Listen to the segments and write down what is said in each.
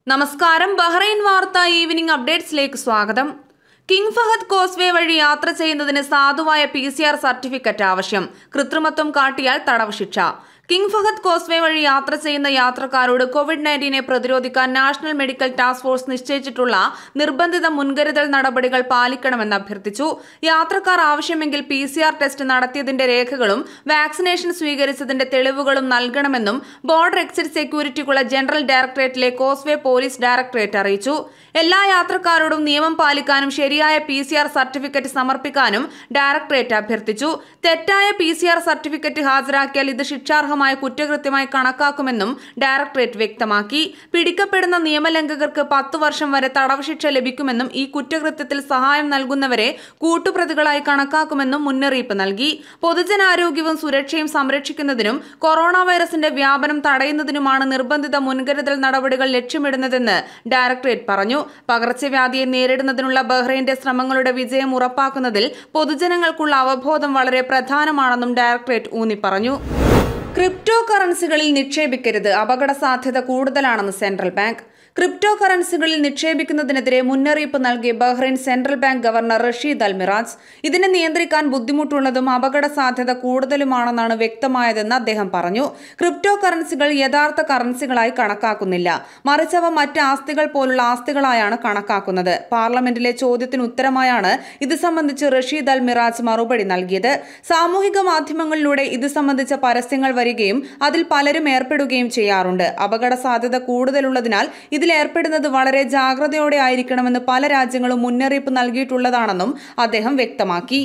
നമസ്കാരം ബഹ്റൈൻ വാർത്ത ഈവനിംഗ് അപ്ഡേറ്റ്സിലേക്ക് സ്വാഗതം കിങ് ഫഹദ് കോസ്വേ വഴി യാത്ര ചെയ്യുന്നതിന് സാധുവായ പി സി ആർ സർട്ടിഫിക്കറ്റ് ആവശ്യം കൃത്രിമത്വം കാട്ടിയാൽ തടവ് ശിക്ഷ കിങ് ഫഹദ് കോസ്വേ വഴി യാത്ര ചെയ്യുന്ന യാത്രക്കാരോട് കോവിഡ് നയൻറ്റീനെ പ്രതിരോധിക്കാൻ നാഷണൽ മെഡിക്കൽ ടാസ്ക് ഫോഴ്സ് നിശ്ചയിച്ചിട്ടുള്ള നിർബന്ധിത മുൻകരുതൽ നടപടികൾ പാലിക്കണമെന്ന് അഭ്യർത്ഥിച്ചു യാത്രക്കാർ ആവശ്യമെങ്കിൽ പി സി ആർ ടെസ്റ്റ് നടത്തിയതിന്റെ രേഖകളും വാക്സിനേഷൻ സ്വീകരിച്ചതിന്റെ തെളിവുകളും നൽകണമെന്നും ബോർഡർ എക്സിറ്റ് സെക്യൂരിറ്റിക്കുള്ള ജനറൽ ഡയറക്ടറേറ്റിലെ കോസ്വേ പോലീസ് ഡയറക്ടറേറ്റ് അറിയിച്ചു എല്ലാ യാത്രക്കാരോടും നിയമം പാലിക്കാനും ശരിയായ പി സി ആർ സർട്ടിഫിക്കറ്റ് സമർപ്പിക്കാനും ഡയറക്ടറേറ്റ് അഭ്യർത്ഥിച്ചു തെറ്റായ പി സി ആർ സർട്ടിഫിക്കറ്റ് ഹാജരാക്കിയാൽ ഇത് ശിക്ഷാർഹമായ കുറ്റകൃത്യമായി കണക്കാക്കുമെന്നും ഡയറക്ടറേറ്റ് വ്യക്തമാക്കി പിടിക്കപ്പെടുന്ന നിയമലംഘകർക്ക് പത്തു വർഷം വരെ തടവ് ശിക്ഷ ലഭിക്കുമെന്നും ഈ കുറ്റകൃത്യത്തിൽ സഹായം നൽകുന്നവരെ കൂട്ടുപ്രതികളായി കണക്കാക്കുമെന്നും മുന്നറിയിപ്പ് നൽകി പൊതുജനാരോഗ്യവും സുരക്ഷയും സംരക്ഷിക്കുന്നതിനും കൊറോണ വൈറസിന്റെ വ്യാപനം തടയുന്നതിനുമാണ് നിർബന്ധിത മുൻകരുതൽ നടപടികൾ ലക്ഷ്യമിടുന്നതെന്ന് ഡയറക്ടറേറ്റ് പറഞ്ഞു പകർച്ചവ്യാധിയെ നേരിടുന്നതിനുള്ള ബഹ്റൈന്റെ ശ്രമങ്ങളുടെ വിജയം ഉറപ്പാക്കുന്നതിൽ പൊതുജനങ്ങൾക്കുള്ള അവബോധം വളരെ പ്രധാനമാണെന്നും ഡയറക്ടറേറ്റ് ഊന്നി പറഞ്ഞു ക്രിപ്റ്റോ കറൻസികളിൽ നിക്ഷേപിക്കരുത് അപകട സാധ്യത കൂടുതലാണെന്ന് സെൻട്രൽ ബാങ്ക് ക്രിപ്റ്റോ കറൻസികളിൽ നിക്ഷേപിക്കുന്നതിനെതിരെ മുന്നറിയിപ്പ് നൽകിയ Bahrain central bank governor Rasheed Al Maraj ഇതിനെ നിയന്ത്രിക്കാൻ ബുദ്ധിമുട്ടുള്ളതും അപകട സാധ്യത കൂടുതലുമാണെന്നാണ് വ്യക്തമായതെന്ന് അദ്ദേഹം പറഞ്ഞു ക്രിപ്റ്റോ കറൻസികൾ യഥാർത്ഥ കറൻസികളായി കണക്കാക്കുന്നില്ല മറിച്ച് അവ മറ്റ് ആസ്തികൾ പോലുള്ള ആസ്തികളായാണ് കണക്കാക്കുന്നത് പാർലമെന്റിലെ ചോദ്യത്തിന് ഉത്തരമായാണ് ഇത് സംബന്ധിച്ച് റഷീദ് അൽ മിറാജ് മറുപടി നൽകിയത് സാമൂഹിക മാധ്യമങ്ങളിലൂടെ ഇത് സംബന്ധിച്ച പരസ്യങ്ങൾ വരികയും അതിൽ പലരും ഏർപ്പെടുകയും ചെയ്യാറുണ്ട് അപകട സാധ്യത കൂടുതലുള്ളതിനാൽ ഇതിൽ ഏർപ്പെടുന്നത് വളരെ ജാഗ്രതയോടെ ആയിരിക്കണമെന്ന് പല രാജ്യങ്ങളും മുന്നറിയിപ്പ് നൽകിയിട്ടുള്ളതാണെന്നും അദ്ദേഹം വ്യക്തമാക്കി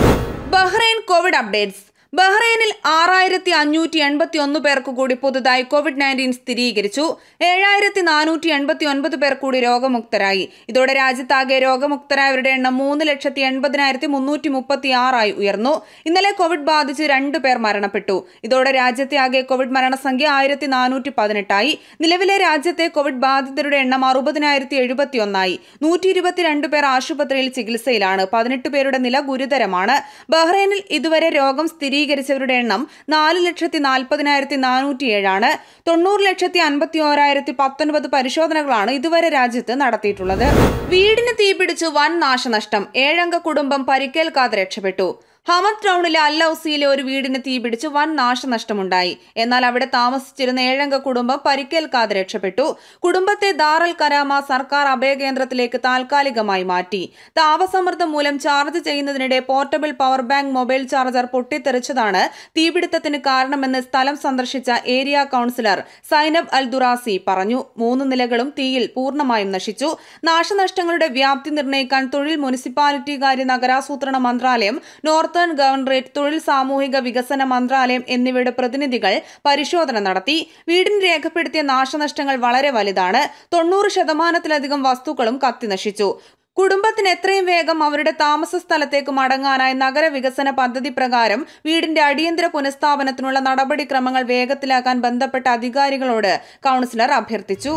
ബഹ്റൈൻ കോവിഡ് അപ്ഡേറ്റ്സ് ബഹ്റൈനിൽ ആറായിരത്തി അഞ്ഞൂറ്റി എൺപത്തി ഒന്ന് പേർക്ക് കൂടി പുതുതായി കോവിഡ് നയൻറ്റീൻ സ്ഥിരീകരിച്ചു ഏഴായിരത്തി നാനൂറ്റി എൺപത്തി ഒൻപത് പേർ കൂടി രോഗമുക്തരായി ഇതോടെ രാജ്യത്താകെ രോഗമുക്തരായവരുടെ എണ്ണം മൂന്ന് ലക്ഷത്തി എൺപതിനായിരത്തി മുന്നൂറ്റി മുപ്പത്തി ആറായി ഉയർന്നു ഇന്നലെ കോവിഡ് ബാധിച്ച് രണ്ട് പേർ മരണപ്പെട്ടു ഇതോടെ രാജ്യത്തെ ആകെ കോവിഡ് മരണസംഖ്യ ആയിരത്തി നാനൂറ്റി പതിനെട്ടായി നിലവിലെ രാജ്യത്തെ കോവിഡ് ബാധിതരുടെ എണ്ണം അറുപതിനായിരത്തി എഴുപത്തി ഒന്നായി നൂറ്റി ഇരുപത്തിരണ്ട് പേർ ആശുപത്രിയിൽ ചികിത്സയിലാണ് പതിനെട്ട് പേരുടെ നില ഗുരുതരമാണ് ബഹ്റൈനിൽ ഇതുവരെ രോഗം സ്ഥിരീകരിച്ചവരുടെ എണ്ണം നാല് ലക്ഷത്തി നാൽപ്പതിനായിരത്തി നാനൂറ്റി ഏഴാണ് തൊണ്ണൂറ് ലക്ഷത്തി അൻപത്തി ഓരായിരത്തി പത്തൊൻപത് പരിശോധനകളാണ് ഇതുവരെ രാജ്യത്ത് നടത്തിയിട്ടുള്ളത് വീടിന് തീപിടിച്ച് വൻ നാശനഷ്ടം ഏഴംഗ കുടുംബം പരിക്കേൽക്കാതെ രക്ഷപ്പെട്ടു ഹമദ് ടൗണിലെ അല്ലൌസിയിലെ ഒരു വീടിന് തീപിടിച്ച് വൻ നാശനഷ്ടമുണ്ടായി എന്നാൽ അവിടെ താമസിച്ചിരുന്ന ഏഴംഗ കുടുംബം പരിക്കേൽക്കാതെ രക്ഷപ്പെട്ടു കുടുംബത്തെ ദാറൽ കരാമ സർക്കാർ അഭയകേന്ദ്രത്തിലേക്ക് താൽക്കാലികമായി മാറ്റി താപസമ്മർദ്ദം മൂലം ചാർജ് ചെയ്യുന്നതിനിടെ portable power bank mobile charger പൊട്ടിത്തെറിച്ചതാണ് തീപിടുത്തത്തിന് കാരണമെന്ന് സ്ഥലം സന്ദർശിച്ച area councillor Zainab Al Durazi പറഞ്ഞു മൂന്ന് നിലകളും തീയിൽ പൂർണ്ണമായും നശിച്ചു നാശനഷ്ടങ്ങളുടെ വ്യാപ്തി നിർണ്ണയിക്കാൻ തൊഴിൽ മുനിസിപ്പാലിറ്റി കാര്യ നഗരാസൂത്രണ മന്ത്രാലയം നോർത്തേൺ ഗവർണറേറ്റ് തൊഴിൽ സാമൂഹിക വികസന മന്ത്രാലയം എന്നിവയുടെ പ്രതിനിധികൾ പരിശോധന നടത്തി വീടിന് രേഖപ്പെടുത്തിയ നാശനഷ്ടങ്ങൾ വളരെ വലുതാണ് തൊണ്ണൂറ് ശതമാനത്തിലധികം വസ്തുക്കളും കത്തിനശിച്ചു കുടുംബത്തിന് എത്രയും വേഗം അവരുടെ താമസ സ്ഥലത്തേക്ക് മടങ്ങാനായി നഗരവികസന പദ്ധതി പ്രകാരം വീടിന്റെ അടിയന്തര പുനഃസ്ഥാപനത്തിനുള്ള നടപടിക്രമങ്ങൾ വേഗത്തിലാക്കാൻ ബന്ധപ്പെട്ട അധികാരികളോട് കൌൺസിലർ അഭ്യർത്ഥിച്ചു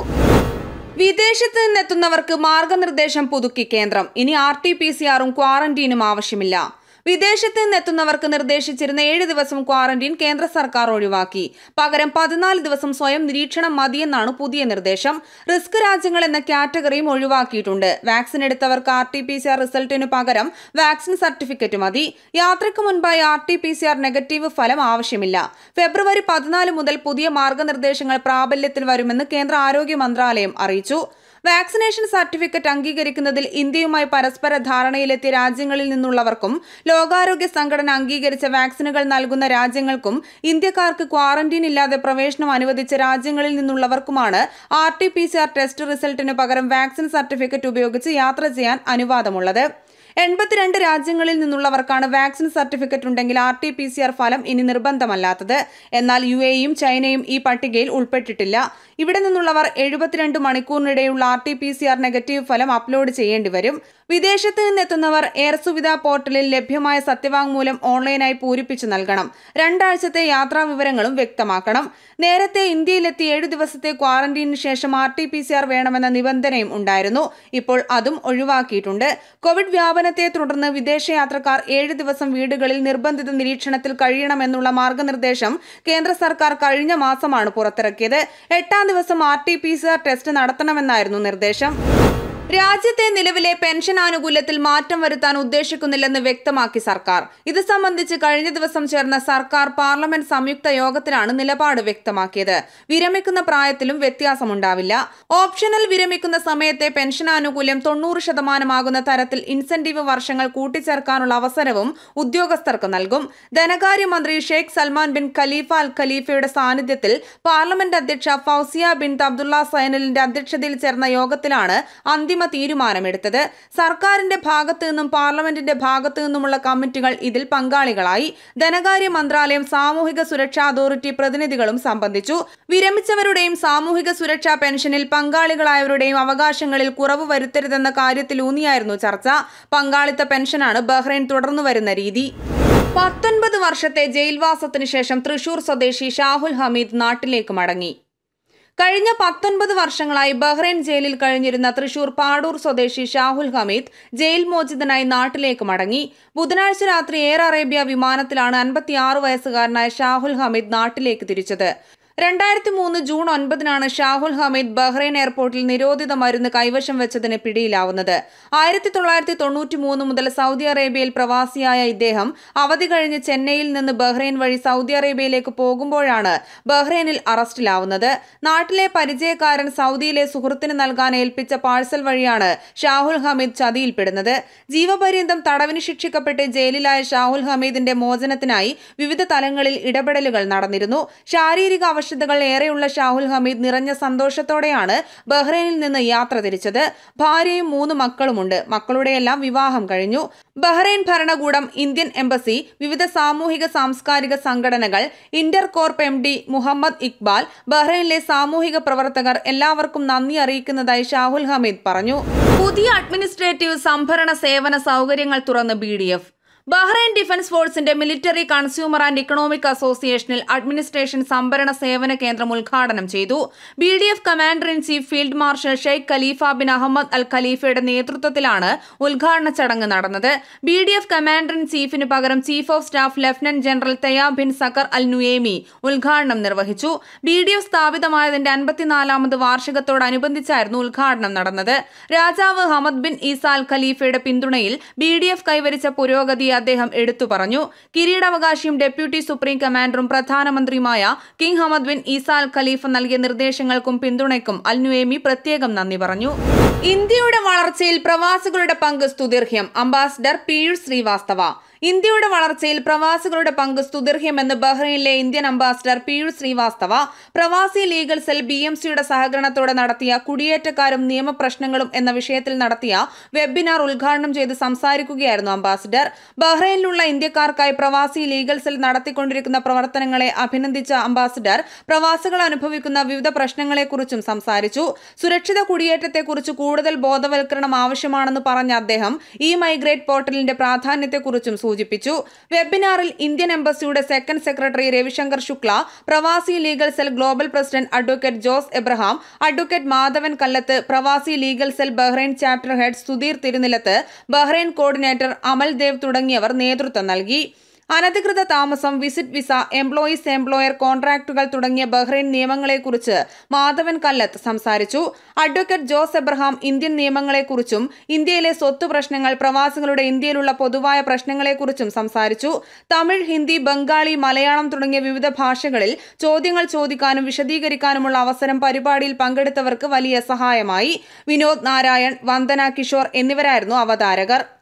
വിദേശത്ത് നിന്നെത്തുന്നവർക്ക് മാർഗനിർദ്ദേശം പുതുക്കി കേന്ദ്രം ഇനി ആർ ടി പി സി ആറും ക്വാറന്റീനും ആവശ്യമില്ല വിദേശത്ത് നിന്നെത്തുന്നവർക്ക് നിർദ്ദേശിച്ചിരുന്ന ഏഴ് ദിവസം ക്വാറന്റീൻ കേന്ദ്ര സർക്കാർ ഒഴിവാക്കി പകരം പതിനാല് ദിവസം സ്വയം നിരീക്ഷണം മതിയെന്നാണ് പുതിയ നിർദ്ദേശം റിസ്ക് രാജ്യങ്ങൾ എന്ന കാറ്റഗറിയും ഒഴിവാക്കിയിട്ടുണ്ട് വാക്സിൻ എടുത്തവർക്ക് R T P C R റിസൾട്ടിന് പകരം വാക്സിൻ സർട്ടിഫിക്കറ്റ് മതി യാത്രയ്ക്ക് മുൻപായി R T P C R negative ഫലം ആവശ്യമില്ല ഫെബ്രുവരി പതിനാല് മുതൽ പുതിയ മാർഗനിർദ്ദേശങ്ങൾ പ്രാബല്യത്തിൽ വരുമെന്ന് കേന്ദ്ര ആരോഗ്യ മന്ത്രാലയം അറിയിച്ചു വാക്സിനേഷൻ സർട്ടിഫിക്കറ്റ് അംഗീകരിക്കുന്നതിൽ ഇന്ത്യയുമായി പരസ്പര ധാരണയിലെത്തിയ രാജ്യങ്ങളിൽ നിന്നുള്ളവർക്കും ലോകാരോഗ്യ സംഘടന അംഗീകരിച്ച വാക്സിനുകൾ നൽകുന്ന രാജ്യങ്ങൾക്കും ഇന്ത്യക്കാർക്ക് ക്വാറന്റീൻ ഇല്ലാതെ പ്രവേശനം അനുവദിച്ച രാജ്യങ്ങളിൽ നിന്നുള്ളവർക്കുമാണ് R T P C R test റിസൾട്ടിന് പകരം വാക്സിൻ സർട്ടിഫിക്കറ്റ് ഉപയോഗിച്ച് യാത്ര ചെയ്യാൻ അനുവാദമുള്ളത് എൺപത്തിരണ്ട് രാജ്യങ്ങളിൽ നിന്നുള്ളവർക്കാണ് വാക്സിൻ സർട്ടിഫിക്കറ്റ് ഉണ്ടെങ്കിൽ R T P C R ഫലം ഇനി നിർബന്ധമല്ലാത്തത് എന്നാൽ യു എയും ചൈനയും ഈ പട്ടികയിൽ ഉൾപ്പെട്ടിട്ടില്ല ഇവിടെ നിന്നുള്ളവർ എഴുപത്തിരണ്ട് മണിക്കൂറിനിടെയുള്ള R T P C R negative ഫലം അപ്ലോഡ് ചെയ്യേണ്ടി വരും വിദേശത്ത് നിന്നെത്തുന്നവർ എയർ സുവിധ പോർട്ടലിൽ ലഭ്യമായ സത്യവാങ്മൂലം ഓൺലൈനായി പൂരിപ്പിച്ചു നൽകണം രണ്ടാഴ്ചത്തെ യാത്രാ വിവരങ്ങളും വ്യക്തമാക്കണം നേരത്തെ ഇന്ത്യയിലെത്തി ഏഴു ദിവസത്തെ ക്വാറന്റീനു ശേഷം R T P C R വേണമെന്ന നിബന്ധനയും ഉണ്ടായിരുന്നു ഇപ്പോൾ അതും ഒഴിവാക്കിയിട്ടുണ്ട് കോവിഡ് വ്യാപനത്തെ തുടർന്ന് വിദേശയാത്രക്കാർ ഏഴ് ദിവസം വീടുകളിൽ നിർബന്ധിത നിരീക്ഷണത്തിൽ കഴിയണമെന്നുള്ള മാർഗനിർദ്ദേശം കേന്ദ്ര സർക്കാർ കഴിഞ്ഞ മാസമാണ് പുറത്തിറക്കിയത് എട്ടാം ദിവസം R T P C R test നടത്തണമെന്നായിരുന്നു നിർദ്ദേശം രാജ്യത്തെ നിലവിലെ പെൻഷൻ ആനുകൂല്യത്തിൽ മാറ്റം വരുത്താൻ ഉദ്ദേശിക്കുന്നില്ലെന്ന് വ്യക്തമാക്കി സർക്കാർ ഇത് സംബന്ധിച്ച് കഴിഞ്ഞ ദിവസം ചേർന്ന സർക്കാർ പാർലമെന്റ് സംയുക്ത യോഗത്തിലാണ് നിലപാട് വ്യക്തമാക്കിയത് വിരമിക്കുന്ന പ്രായത്തിലും വ്യത്യാസമുണ്ടാവില്ല ഓപ്ഷണൽ വിരമിക്കുന്ന സമയത്തെ പെൻഷൻ ആനുകൂല്യം തൊണ്ണൂറ് ശതമാനമാകുന്ന തരത്തിൽ ഇൻസെന്റീവ് വർഷങ്ങൾ കൂട്ടിച്ചേർക്കാനുള്ള അവസരവും ഉദ്യോഗസ്ഥർക്ക് നൽകും ധനകാര്യമന്ത്രി Sheikh Salman bin Khalifa Al ഖലീഫയുടെ സാന്നിധ്യത്തിൽ പാർലമെന്റ് അധ്യക്ഷ ഫൗസിയ ബിൻ അബ്ദുള്ള സൈനലിന്റെ അധ്യക്ഷതയിൽ ചേർന്ന യോഗത്തിലാണ് അന്തിമ തീരുമാനമെടുത്തത് സർക്കാരിന്റെ ഭാഗത്തു നിന്നും പാർലമെന്റിന്റെ ഭാഗത്തു നിന്നുമുള്ള കമ്മിറ്റികൾ ഇതിൽ പങ്കാളികളായി ധനകാര്യ മന്ത്രാലയം സാമൂഹിക സുരക്ഷാ അതോറിറ്റി പ്രതിനിധികളും സംബന്ധിച്ചു വിരമിച്ചവരുടെയും സാമൂഹിക സുരക്ഷാ പെൻഷനിൽ പങ്കാളികളായവരുടെയും അവകാശങ്ങളിൽ കുറവ് വരുത്തരുതെന്ന കാര്യത്തിൽ ഊന്നിയായിരുന്നു ചർച്ച പങ്കാളിത്ത പെൻഷനാണ് ബഹ്റൈൻ തുടർന്നു വരുന്ന രീതി പത്തൊൻപത് വർഷത്തെ ജയിൽവാസത്തിനു ശേഷം തൃശൂർ സ്വദേശി ഷാഹുൽ ഹമീദ് നാട്ടിലേക്ക് മടങ്ങി കഴിഞ്ഞ പത്തൊൻപത് വർഷങ്ങളായി ബഹ്റൈൻ ജയിലിൽ കഴിഞ്ഞിരുന്ന തൃശൂർ പാടൂർ സ്വദേശി ഷാഹുൽ ഹമീദ് ജയിൽ മോചിതനായി നാട്ടിലേക്ക് മടങ്ങി ബുധനാഴ്ച രാത്രി എയർ അറേബ്യ വിമാനത്തിലാണ് അൻപത്തിയാറ് വയസ്സുകാരനായ ഷാഹുൽ ഹമീദ് നാട്ടിലേക്ക് തിരിച്ചത് രണ്ടായിരത്തി മൂന്ന് ജൂൺ ഒൻപതിനാണ് ഷാഹുൽ ഹമീദ് ബഹ്റൈൻ എയർപോർട്ടിൽ നിരോധിത മരുന്ന് കൈവശം വെച്ചതിന് പിടിയിലാവുന്നത് ആയിരത്തി തൊള്ളായിരത്തി തൊണ്ണൂറ്റി മൂന്ന് മുതൽ സൗദി അറേബ്യയിൽ പ്രവാസിയായ ഇദ്ദേഹം അവധി കഴിഞ്ഞ് ചെന്നൈയിൽ നിന്ന് ബഹ്റൈൻ വഴി സൗദി അറേബ്യയിലേക്ക് പോകുമ്പോഴാണ് ബഹ്റൈനിൽ അറസ്റ്റിലാവുന്നത് നാട്ടിലെ പരിചയക്കാരൻ സൗദിയിലെ സുഹൃത്തിന് നൽകാൻ ഏൽപ്പിച്ച പാഴ്സൽ വഴിയാണ് ഷാഹുൽ ഹമീദ് ചതിയിൽപ്പെടുന്നത് ജീവപര്യന്തം തടവിന് ശിക്ഷിക്കപ്പെട്ട് ജയിലിലായ ഷാഹുൽ ഹമീദിന്റെ മോചനത്തിനായി വിവിധ തലങ്ങളിൽ ഇടപെടലുകൾ നടന്നിരുന്നു ശാരീരിക അവശതകൾ ഏറെയുള്ള ഷാഹുൽ ഹമീദ് നിറഞ്ഞ സന്തോഷത്തോടെയാണ് ബഹ്റൈനിൽ നിന്ന് യാത്ര തിരിച്ചത് ഭാര്യയും മൂന്ന് മക്കളുമുണ്ട് മക്കളുടെയെല്ലാം വിവാഹം കഴിഞ്ഞു ബഹ്റൈൻ ഭരണകൂടം ഇന്ത്യൻ എംബസി വിവിധ സാമൂഹിക സാംസ്കാരിക സംഘടനകൾ Intercorp M D Muhammad Iqbal ബഹ്റൈനിലെ സാമൂഹിക പ്രവർത്തകർ എല്ലാവർക്കും നന്ദി അറിയിക്കുന്നതായി ഷാഹുൽ ഹമീദ് പറഞ്ഞു പുതിയ അഡ്മിനിസ്ട്രേറ്റീവ് സംഭരണ സേവന സൗകര്യങ്ങൾ തുറന്ന് B D F Bahrain defence ഫോഴ്സിന്റെ മിലിറ്ററി കൺസ്യൂമർ ആൻഡ് ഇക്കണോമിക് അസോസിയേഷനിൽ അഡ്മിനിസ്ട്രേഷൻ സംഭരണ സേവന കേന്ദ്രം ഉദ്ഘാടനം ചെയ്തു B D F commander in chief field marshal Sheikh Khalifa bin Ahmed Al ഖലീഫയുടെ നേതൃത്വത്തിലാണ് ഉദ്ഘാടന ചടങ്ങ് നടന്നത് B D F commander in ചീഫിന് പകരം chief of staff lieutenant general Theyab bin Saqr Al Nuaimi ഉദ്ഘാടനം നിർവഹിച്ചു ബി ഡി എഫ് സ്ഥാപിതമായതിന്റെ അൻപത്തിനാലാമത് വാർഷികത്തോടനുബന്ധിച്ചായിരുന്നു ഉദ്ഘാടനം നടന്നത് രാജാവ് ഹമദ് ബിൻ ഈസ അൽ ഖലീഫയുടെ പിന്തുണയിൽ ബി ഡി എഫ് കൈവരിച്ച പുരോഗതി അദ്ദേഹം എടുത്തു പറഞ്ഞു കിരീടാവകാശിയും ഡെപ്യൂട്ടി സുപ്രീം കമാൻഡറും പ്രധാനമന്ത്രിയുമായ King Hamad bin Isa Al Khalifa നൽകിയ നിർദ്ദേശങ്ങൾക്കും പിന്തുണയ്ക്കും അൽ നുയേമി പ്രത്യേകം നന്ദി പറഞ്ഞു ഇന്ത്യയുടെ വളർച്ചയിൽ പ്രവാസികളുടെ പങ്ക് സ്തുതിർഹ്യം അംബാസിഡർ പീയൂഷ് ശ്രീവാസ്തവ ഇന്ത്യയുടെ വളർച്ചയിൽ പ്രവാസികളുടെ പങ്ക് സ്തുതിർഹ്യമെന്ന് ബഹ്റൈനിലെ Indian ambassador Piyush Srivastava Pravasi legal cell B M സിയുടെ സഹകരണത്തോടെ നടത്തിയ കുടിയേറ്റക്കാരും നിയമപ്രശ്നങ്ങളും എന്ന വിഷയത്തിൽ നടത്തിയ വെബിനാർ ഉദ്ഘാടനം ചെയ്ത് സംസാരിക്കുകയായിരുന്നു അംബാസിഡർ ബഹ്റൈനിലുള്ള ഇന്ത്യക്കാർക്കായി പ്രവാസി ലീഗൽ സെൽ നടത്തിക്കൊണ്ടിരിക്കുന്ന പ്രവർത്തനങ്ങളെ അഭിനന്ദിച്ച അംബാസിഡർ പ്രവാസികൾ അനുഭവിക്കുന്ന വിവിധ പ്രശ്നങ്ങളെക്കുറിച്ചും സംസാരിച്ചു സുരക്ഷിത കുടിയേറ്റത്തെക്കുറിച്ച് കൂടുതൽ ബോധവൽക്കരണം ആവശ്യമാണെന്ന് പറഞ്ഞ അദ്ദേഹം ഇ മൈഗ്രേറ്റ് പോർട്ടലിന്റെ പ്രാധാന്യത്തെക്കുറിച്ചും സൂചിപ്പിച്ചു വെബിനാറിൽ ഇന്ത്യൻ എംബസിയുടെ second secretary Ravishankar Shukla Pravasi legal cell global president advocate Jose Abraham advocate Madhavan Kallath Pravasi legal cell Bahrain chapter head Sudheer Thirunilath Bahrain coordinator Amal Dev തുടങ്ങിയവർ നേതൃത്വം നൽകി അനധികൃത താമസം വിസിറ്റ് വിസ എംപ്ലോയീസ് എംപ്ലോയർ കോൺട്രാക്ടുകൾ തുടങ്ങിയ ബഹ്റൈൻ നിയമങ്ങളെക്കുറിച്ച് മാധവൻ കല്ലത്ത് സംസാരിച്ചു അഡ്വക്കേറ്റ് ജോസ് എബ്രഹാം ഇന്ത്യൻ നിയമങ്ങളെക്കുറിച്ചും ഇന്ത്യയിലെ സ്വത്ത് പ്രശ്നങ്ങൾ പ്രവാസികളുടെ ഇന്ത്യയിലുള്ള പൊതുവായ പ്രശ്നങ്ങളെക്കുറിച്ചും സംസാരിച്ചു തമിഴ് ഹിന്ദി ബംഗാളി മലയാളം തുടങ്ങിയ വിവിധ ഭാഷകളിൽ ചോദ്യങ്ങൾ ചോദിക്കാനും വിശദീകരിക്കാനുമുള്ള അവസരം പരിപാടിയിൽ പങ്കെടുത്തവർക്ക് വലിയ സഹായമായി വിനോദ് നാരായൺ വന്ദന കിഷോർ എന്നിവരായിരുന്നു അവതാരകർ